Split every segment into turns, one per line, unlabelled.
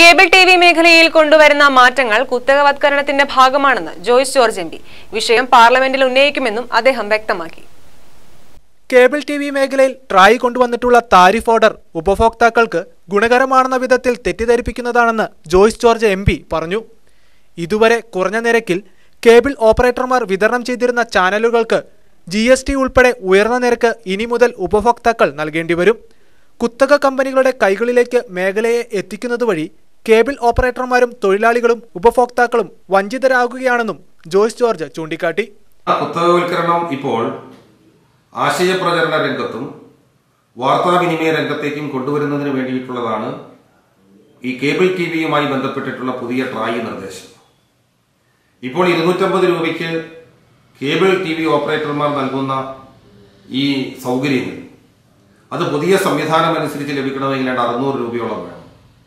cable T V മേഖലയിൽ കൊണ്ടുവരുന്ന മാറ്റങ്ങൾ കുത്തകവത്കരണത്തിന്റെ ഭാഗമാണെന്ന് ജോയ്സ് ജോർജ് എം പി വിഷയം പാർലമെന്റിൽ ഉന്നയിക്കുമെന്നും അദ്ദേഹം വ്യക്തമാക്കി
കേബിൾ ടി വി മേഖലയിൽ ട്രായ് കൊണ്ടുവന്നിട്ടുള്ള താരിഫ് ഓർഡർ ഉപഭോക്താക്കൾക്ക് ഗുണകരമാണെന്ന വിധത്തിൽ തെറ്റിദ്ധരിപ്പിക്കുന്നതാണെന്ന് ജോയ്സ് ജോർജ് എം പി പറഞ്ഞു ഇതുവരെ കുറഞ്ഞ നിരക്കിൽ കേബിൾ ഓപ്പറേറ്റർമാർ വിതരണം ചെയ്തിരുന്ന ചാനലുകൾക്ക് ജി എസ് ടി ഉൾപ്പെടെ ഉയർന്ന നിരക്ക് ഇനി മുതൽ ഉപഭോക്താക്കൾ നൽകേണ്ടി വരും കുത്തക കമ്പനികളുടെ കൈകളിലേക്ക് മേഖലയെ എത്തിക്കുന്നത് വഴി കേബിൾ ഓപ്പറേറ്റർമാരും തൊഴിലാളികളും ഉപഭോക്താക്കളും വഞ്ചിതരാകുകയാണെന്നും ജോയ്സ് ജോർജ് ചൂണ്ടിക്കാട്ടി
ആ കുത്തകവൽക്കരണം ഇപ്പോൾ ആശയപ്രചരണ രംഗത്തും വാർത്താവിനിമയ രംഗത്തേക്കും കൊണ്ടുവരുന്നതിന് വേണ്ടിയിട്ടുള്ളതാണ് ഈ കേബിൾ ടി വിയുമായി ബന്ധപ്പെട്ടിട്ടുള്ള പുതിയ ട്രായ് നിർദ്ദേശം ഇപ്പോൾ ഇരുന്നൂറ്റമ്പത് രൂപയ്ക്ക് കേബിൾ ടി വി ഓപ്പറേറ്റർമാർ നൽകുന്ന ഈ സൗകര്യങ്ങൾ അത് പുതിയ സംവിധാനം അനുസരിച്ച് ലഭിക്കണമെങ്കിൽ ഏതാണ്ട് അറുന്നൂറ് രൂപയോളം വേണം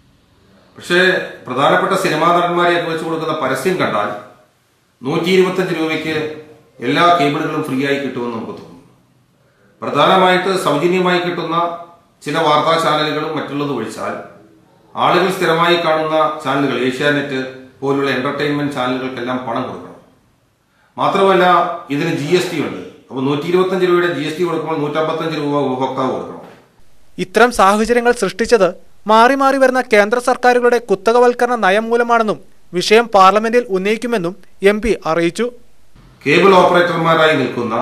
പക്ഷേ പ്രധാനപ്പെട്ട സിനിമാ നടന്മാരെയൊക്കെ വെച്ച് കൊടുക്കുന്ന പരസ്യം കണ്ടാൽ നൂറ്റി ഇരുപത്തഞ്ച് രൂപയ്ക്ക് എല്ലാ കേബിളുകളും ഫ്രീ ആയി കിട്ടുമെന്ന് നമുക്ക് തോന്നുന്നു പ്രധാനമായിട്ട് സൗജന്യമായി കിട്ടുന്ന ചില വാർത്താ ചാനലുകളും മറ്റുള്ളത് ഒഴിച്ചാൽ ആളുകൾ സ്ഥിരമായി കാണുന്ന ചാനലുകൾ ഏഷ്യാനെറ്റ് പോലുള്ള എന്റർടൈൻമെന്റ് ചാനലുകൾക്കെല്ലാം പണം കൊടുക്കണം മാത്രമല്ല ഇതിന് ജി എസ് ടി ഉണ്ട് അപ്പോൾ നൂറ്റി ഇരുപത്തഞ്ച് രൂപയുടെ ജി എസ് ടി കൊടുക്കുമ്പോൾ നൂറ്റമ്പത്തഞ്ച് രൂപ ഉപഭോക്താവ് കൊടുക്കണം
ഇത്തരം സാഹചര്യങ്ങൾ സൃഷ്ടിച്ചത് മാറി മാറി വരുന്ന കേന്ദ്ര സർക്കാരുകളുടെ കുത്തകവൽക്കരണ നയം മൂലമാണെന്നും വിഷയം പാർലമെന്റിൽ ഉന്നയിക്കുമെന്നും എം പി അറിയിച്ചു
കേബിൾ ഓപ്പറേറ്റർമാരായി നിൽക്കുന്ന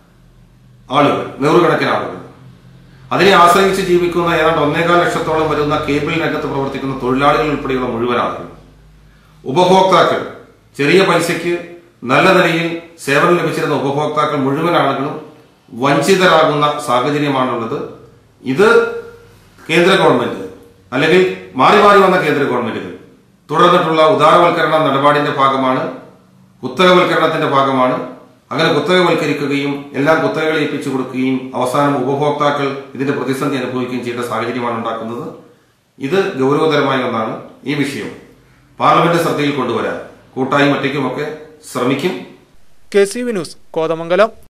ആളുകൾ നൂറുകണക്കിന് ആളുകൾ അതിനെ ആശ്രയിച്ച് ജീവിക്കുന്ന ഏതാണ്ട് ഒന്നേകാൽ ലക്ഷത്തോളം വരുന്ന കേബിൾ രംഗത്ത് പ്രവർത്തിക്കുന്ന തൊഴിലാളികൾ ഉൾപ്പെടെയുള്ള മുഴുവൻ ആളുകൾ ഉപഭോക്താക്കൾ ചെറിയ പൈസയ്ക്ക് നല്ല നിലയിൽ സേവനം ലഭിച്ചിരുന്ന ഉപഭോക്താക്കൾ മുഴുവൻ ആളുകളും വഞ്ചിതരാകുന്ന സാഹചര്യമാണുള്ളത് ഇത് കേന്ദ്ര ഗവൺമെന്റ് അല്ലെങ്കിൽ മാറി മാറി വന്ന കേന്ദ്ര ഗവൺമെന്റുകൾ തുടർന്നിട്ടുള്ള ഉദാരവൽക്കരണ നിലപാടിന്റെ ഭാഗമാണ് കുത്തകവൽക്കരണത്തിന്റെ ഭാഗമാണ് അങ്ങനെ കുത്തകവൽക്കരിക്കുകയും എല്ലാം കുത്തകകളെ ഏൽപ്പിച്ചു കൊടുക്കുകയും അവസാനം ഉപഭോക്താക്കൾ ഇതിന്റെ പ്രതിസന്ധി അനുഭവിക്കുകയും ചെയ്ത സാഹചര്യമാണ് ഉണ്ടാക്കുന്നത് ഇത് ഗൗരവതരമായ ഒന്നാണ് ഈ വിഷയം പാർലമെന്റ് ശ്രദ്ധയിൽ കൊണ്ടുവരാൻ കൂട്ടായും ഒറ്റയ്ക്കുമൊക്കെ ശ്രമിക്കും
K C V news Kothamangalam